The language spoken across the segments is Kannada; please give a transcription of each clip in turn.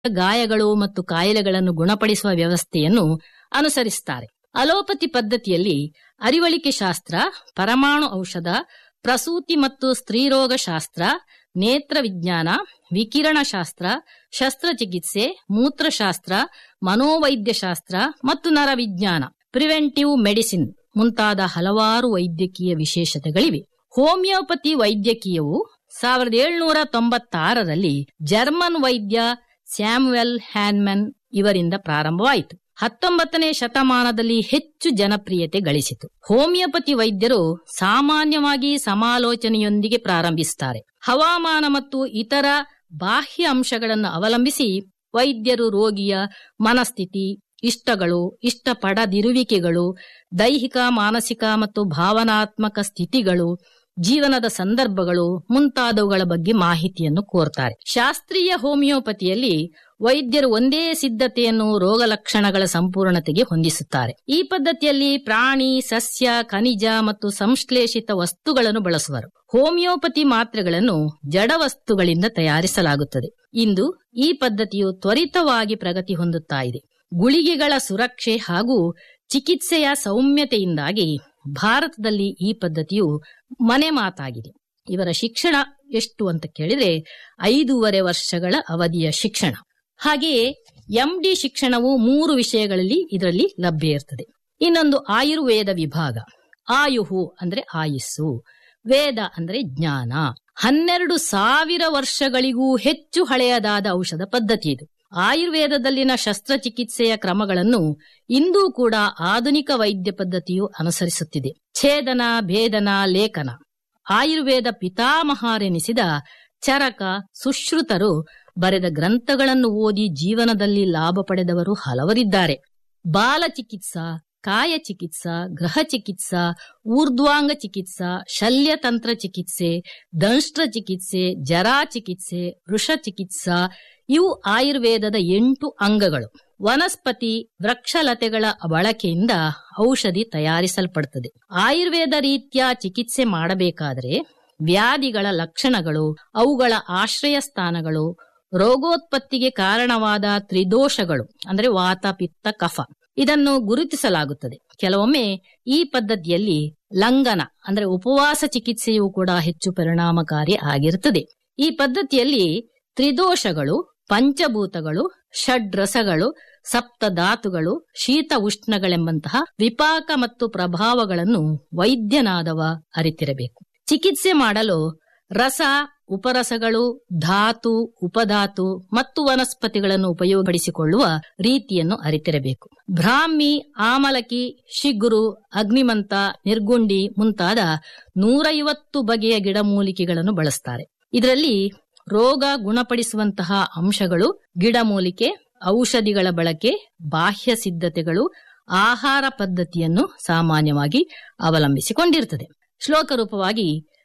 ಗಾಯಗಳು ಮತ್ತು ಕಾಯಿಲೆಗಳನ್ನು ಗುಣಪಡಿಸುವ ವ್ಯವಸ್ಥೆಯನ್ನು ಅನುಸರಿಸುತ್ತಾರೆ ಅಲೋಪತಿ ಪದ್ಧತಿಯಲ್ಲಿ ಅರಿವಳಿಕೆ ಶಾಸ್ತ್ರ ಪರಮಾಣು ಔಷಧ ಪ್ರಸೂತಿ ಮತ್ತು ಸ್ತ್ರೀರೋಗ ಶಾಸ್ತ್ರ ನೇತ್ರ ವಿಜ್ಞಾನ ವಿಕಿರಣ ಶಾಸ್ತ್ರ ಶಸ್ತ್ರಚಿಕಿತ್ಸೆ ಮೂತ್ರಶಾಸ್ತ್ರ ಮನೋವೈದ್ಯಶಾಸ್ತ್ರ ಮತ್ತು ನರವಿಜ್ಞಾನ ಪ್ರಿವೆಂಟಿವ್ ಮೆಡಿಸಿನ್ ಮುಂತಾದ ಹಲವಾರು ವೈದ್ಯಕೀಯ ವಿಶೇಷತೆಗಳಿವೆ ಹೋಮಿಯೋಪತಿ ವೈದ್ಯಕೀಯವು ಸಾವಿರದ ಏಳ್ನೂರ ತೊಂಬತ್ತಾರರಲ್ಲಿ ಜರ್ಮನ್ ವೈದ್ಯ ಸ್ಯಾಮ್ವೆಲ್ ಹ್ಯಾನ್ಮನ್ ಇವರಿಂದ ಪ್ರಾರಂಭವಾಯಿತು ಹತ್ತೊಂಬತ್ತನೇ ಶತಮಾನದಲ್ಲಿ ಹೆಚ್ಚು ಜನಪ್ರಿಯತೆ ಗಳಿಸಿತು ಹೋಮಿಯೋಪತಿ ವೈದ್ಯರು ಸಾಮಾನ್ಯವಾಗಿ ಸಮಾಲೋಚನೆಯೊಂದಿಗೆ ಪ್ರಾರಂಭಿಸುತ್ತಾರೆ ಹವಾಮಾನ ಮತ್ತು ಇತರ ಬಾಹ್ಯ ಅಂಶಗಳನ್ನು ಅವಲಂಬಿಸಿ ವೈದ್ಯರು ರೋಗಿಯ ಮನಸ್ಥಿತಿ ಇಷ್ಟಗಳು ಇಷ್ಟಪಡದಿರುವಿಕೆಗಳು ದೈಹಿಕ ಮಾನಸಿಕ ಮತ್ತು ಭಾವನಾತ್ಮಕ ಸ್ಥಿತಿಗಳು ಜೀವನದ ಸಂದರ್ಭಗಳು ಮುಂತಾದವುಗಳ ಬಗ್ಗೆ ಮಾಹಿತಿಯನ್ನು ಕೋರ್ತಾರೆ ಶಾಸ್ತ್ರೀಯ ಹೋಮಿಯೋಪತಿಯಲ್ಲಿ ವೈದ್ಯರು ಒಂದೇ ಸಿದ್ಧತೆಯನ್ನು ರೋಗ ಲಕ್ಷಣಗಳ ಸಂಪೂರ್ಣತೆಗೆ ಹೊಂದಿಸುತ್ತಾರೆ ಈ ಪದ್ಧತಿಯಲ್ಲಿ ಪ್ರಾಣಿ ಸಸ್ಯ ಖನಿಜ ಮತ್ತು ಸಂಶ್ಲೇಷಿತ ವಸ್ತುಗಳನ್ನು ಬಳಸುವರು ಹೋಮಿಯೋಪತಿ ಮಾತ್ರೆಗಳನ್ನು ಜಡ ವಸ್ತುಗಳಿಂದ ತಯಾರಿಸಲಾಗುತ್ತದೆ ಇಂದು ಈ ಪದ್ಧತಿಯು ತ್ವರಿತವಾಗಿ ಪ್ರಗತಿ ಹೊಂದುತ್ತಾ ಇದೆ ಗುಳಿಗೆಗಳ ಸುರಕ್ಷೆ ಹಾಗೂ ಚಿಕಿತ್ಸೆಯ ಸೌಮ್ಯತೆಯಿಂದಾಗಿ ಭಾರತದಲ್ಲಿ ಈ ಪದ್ಧತಿಯು ಮನೆ ಮಾತಾಗಿದೆ ಇವರ ಶಿಕ್ಷಣ ಎಷ್ಟು ಅಂತ ಕೇಳಿದ್ರೆ ಐದೂವರೆ ವರ್ಷಗಳ ಅವಧಿಯ ಶಿಕ್ಷಣ ಹಾಗೆಯೇ ಎಂಡಿ ಶಿಕ್ಷಣವು ಮೂರು ವಿಷಯಗಳಲ್ಲಿ ಇದರಲ್ಲಿ ಲಭ್ಯ ಇರ್ತದೆ ಇನ್ನೊಂದು ಆಯುರ್ವೇದ ವಿಭಾಗ ಆಯುಹು ಅಂದ್ರೆ ಆಯುಸ್ಸು ವೇದ ಅಂದ್ರೆ ಜ್ಞಾನ ಹನ್ನೆರಡು ಸಾವಿರ ವರ್ಷಗಳಿಗೂ ಹೆಚ್ಚು ಹಳೆಯದಾದ ಔಷಧ ಪದ್ಧತಿ ಇದು ಆಯುರ್ವೇದದಲ್ಲಿನ ಶಸ್ತ್ರಚಿಕಿತ್ಸೆಯ ಕ್ರಮಗಳನ್ನು ಇಂದೂ ಕೂಡ ಆಧುನಿಕ ವೈದ್ಯ ಪದ್ಧತಿಯು ಅನುಸರಿಸುತ್ತಿದೆ ಛೇದನ ಭೇದನ ಲೇಖನ ಆಯುರ್ವೇದ ಪಿತಾಮಹಾರೆನಿಸಿದ ಚರಕ ಸುಶ್ರುತರು ಬರೆದ ಗ್ರಂಥಗಳನ್ನು ಓದಿ ಜೀವನದಲ್ಲಿ ಲಾಭ ಪಡೆದವರು ಹಲವರಿದ್ದಾರೆ ಬಾಲ ಚಿಕಿತ್ಸಾ ಕಾಯ ಚಿಕಿತ್ಸಾ ಗೃಹ ಚಿಕಿತ್ಸಾ ಊರ್ಧ್ವಾಂಗ ಚಿಕಿತ್ಸಾ ಶಲ್ಯತಂತ್ರ ಚಿಕಿತ್ಸೆ ದಂಷ್ಟ್ರ ಚಿಕಿತ್ಸೆ ಜರಾ ಚಿಕಿತ್ಸೆ ವೃಷ ಚಿಕಿತ್ಸಾ ಇವು ಆಯುರ್ವೇದದ ಎಂಟು ಅಂಗಗಳು ವನಸ್ಪತಿ ವೃಕ್ಷಲತೆಗಳ ಬಳಕೆಯಿಂದ ಔಷಧಿ ತಯಾರಿಸಲ್ಪಡುತ್ತದೆ ಆಯುರ್ವೇದ ರೀತಿಯ ಚಿಕಿತ್ಸೆ ಮಾಡಬೇಕಾದರೆ ವ್ಯಾಧಿಗಳ ಲಕ್ಷಣಗಳು ಅವುಗಳ ಆಶ್ರಯ ಸ್ಥಾನಗಳು ರೋಗೋತ್ಪತ್ತಿಗೆ ಕಾರಣವಾದ ತ್ರಿದೋಷಗಳು ಅಂದರೆ ವಾತ ಪಿತ್ತ ಕಫ ಇದನ್ನು ಗುರುತಿಸಲಾಗುತ್ತದೆ ಕೆಲವೊಮ್ಮೆ ಈ ಪದ್ಧತಿಯಲ್ಲಿ ಲಂಘನ ಅಂದ್ರೆ ಉಪವಾಸ ಚಿಕಿತ್ಸೆಯೂ ಕೂಡ ಹೆಚ್ಚು ಪರಿಣಾಮಕಾರಿ ಆಗಿರುತ್ತದೆ ಈ ಪದ್ಧತಿಯಲ್ಲಿ ತ್ರಿದೋಷಗಳು ಪಂಚಭೂತಗಳು ಷಡ್ರಸಗಳು ಸಪ್ತಧಾತುಗಳು ಶೀತ ಉಷ್ಣಗಳೆಂಬಂತಹ ವಿಪಾಕ ಮತ್ತು ಪ್ರಭಾವಗಳನ್ನು ವೈದ್ಯನಾದವ ಅರಿತಿರಬೇಕು ಚಿಕಿತ್ಸೆ ಮಾಡಲು ರಸ ಉಪರಸಗಳು ಧಾತು ಉಪಧಾತು ಮತ್ತು ವನಸ್ಪತಿಗಳನ್ನು ಉಪಯೋಗಪಡಿಸಿಕೊಳ್ಳುವ ರೀತಿಯನ್ನು ಅರಿತಿರಬೇಕು ಬ್ರಾಹ್ಮಿ ಆಮಲಕಿ ಶಿಗುರು ಅಗ್ನಿಮಂತ ನಿರ್ಗುಂಡಿ ಮುಂತಾದ ನೂರೈವತ್ತು ಬಗೆಯ ಗಿಡಮೂಲಿಕೆಗಳನ್ನು ಬಳಸ್ತಾರೆ ಇದರಲ್ಲಿ ರೋಗ ಗುಣಪಡಿಸುವಂತಹ ಅಂಶಗಳು ಗಿಡಮೂಲಿಕೆ ಔಷಧಿಗಳ ಬಳಕೆ ಬಾಹ್ಯ ಸಿದ್ಧತೆಗಳು ಆಹಾರ ಪದ್ಧತಿಯನ್ನು ಸಾಮಾನ್ಯವಾಗಿ ಅವಲಂಬಿಸಿಕೊಂಡಿರುತ್ತದೆ ಶ್ಲೋಕ ರೂಪವಾಗಿ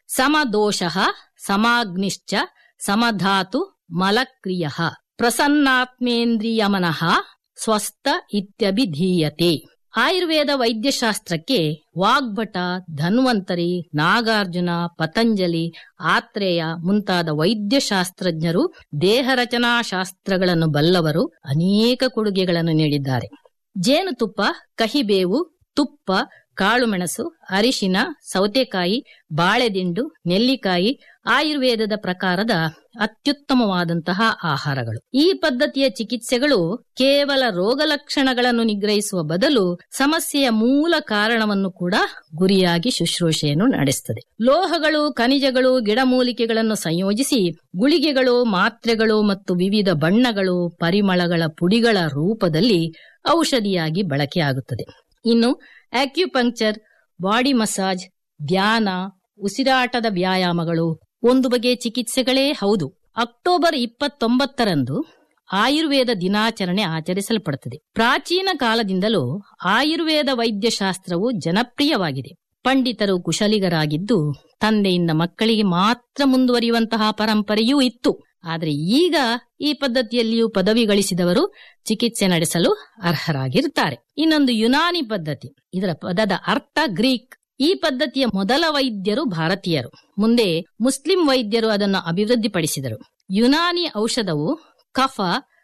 ಸಮದೋಷ ಸಮಾಗ್ನಿಶ್ಚ ಸಮಧಾತು ಮಲಕ್ರಿಯ ಪ್ರಸನ್ನಾತ್ಮೇಂದ್ರಿಯಮನಃ ಸ್ವಸ್ಥ ಇತ್ಯಭಿಧೀಯತೆ ಆಯುರ್ವೇದ ವೈದ್ಯಶಾಸ್ತ್ರಕ್ಕೆ ವಾಗ್ಭಟ ಧನ್ವಂತರಿ ನಾಗಾರ್ಜುನ ಪತಂಜಲಿ ಆತ್ರೇಯ ಮುಂತಾದ ವೈದ್ಯಶಾಸ್ತ್ರಜ್ಞರು ದೇಹ ರಚನಾ ಶಾಸ್ತ್ರಗಳನ್ನು ಬಲ್ಲವರು ಅನೇಕ ಕೊಡುಗೆಗಳನ್ನು ನೀಡಿದ್ದಾರೆ ಜೇನುತುಪ್ಪ ಕಹಿಬೇವು ತುಪ್ಪ ಕಾಳುಮೆಣಸು ಅರಿಶಿನ ಸೌತೆಕಾಯಿ ಬಾಳೆದಿಂಡು ನೆಲ್ಲಿಕಾಯಿ ಆಯುರ್ವೇದದ ಪ್ರಕಾರದ ಅತ್ಯುತ್ತಮವಾದಂತಹ ಆಹಾರಗಳು ಈ ಪದ್ಧತಿಯ ಚಿಕಿತ್ಸೆಗಳು ಕೇವಲ ರೋಗ ಲಕ್ಷಣಗಳನ್ನು ನಿಗ್ರಹಿಸುವ ಬದಲು ಸಮಸ್ಯೆಯ ಮೂಲ ಕಾರಣವನ್ನು ಕೂಡ ಗುರಿಯಾಗಿ ಶುಶ್ರೂಷೆಯನ್ನು ನಡೆಸುತ್ತದೆ ಲೋಹಗಳು ಖನಿಜಗಳು ಗಿಡಮೂಲಿಕೆಗಳನ್ನು ಸಂಯೋಜಿಸಿ ಗುಳಿಗೆಗಳು ಮಾತ್ರೆಗಳು ಮತ್ತು ವಿವಿಧ ಬಣ್ಣಗಳು ಪರಿಮಳಗಳ ಪುಡಿಗಳ ರೂಪದಲ್ಲಿ ಔಷಧಿಯಾಗಿ ಬಳಕೆಯಾಗುತ್ತದೆ ಇನ್ನು ಆಕ್ಯುಪಂಕ್ಚರ್ ಬಾಡಿ ಮಸಾಜ್ ಧ್ಯಾನ ಉಸಿರಾಟದ ವ್ಯಾಯಾಮಗಳು ಒಂದು ಬಗೆಯ ಚಿಕಿತ್ಸೆಗಳೇ ಹೌದು ಅಕ್ಟೋಬರ್ ಇಪ್ಪತ್ತೊಂಬತ್ತರಂದು ಆಯುರ್ವೇದ ದಿನಾಚರಣೆ ಆಚರಿಸಲ್ಪಡುತ್ತದೆ ಪ್ರಾಚೀನ ಕಾಲದಿಂದಲೂ ಆಯುರ್ವೇದ ವೈದ್ಯಶಾಸ್ತ್ರವು ಜನಪ್ರಿಯವಾಗಿದೆ ಪಂಡಿತರು ಕುಶಲಿಗರಾಗಿದ್ದು ತಂದೆಯಿಂದ ಮಕ್ಕಳಿಗೆ ಮಾತ್ರ ಮುಂದುವರಿಯುವಂತಹ ಪರಂಪರೆಯೂ ಇತ್ತು ಆದರೆ ಈಗ ಈ ಪದ್ಧತಿಯಲ್ಲಿಯೂ ಪದವಿ ಗಳಿಸಿದವರು ಚಿಕಿತ್ಸೆ ನಡೆಸಲು ಅರ್ಹರಾಗಿರುತ್ತಾರೆ ಇನ್ನೊಂದು ಯುನಾನಿ ಪದ್ಧತಿ ಇದರ ಪದದ ಅರ್ಥ ಗ್ರೀಕ್ ಈ ಪದ್ಧತಿಯ ಮೊದಲ ವೈದ್ಯರು ಭಾರತೀಯರು ಮುಂದೆ ಮುಸ್ಲಿಂ ವೈದ್ಯರು ಅದನ್ನು ಅಭಿವೃದ್ಧಿಪಡಿಸಿದರು ಯುನಾನಿ ಔಷಧವು ಕಫ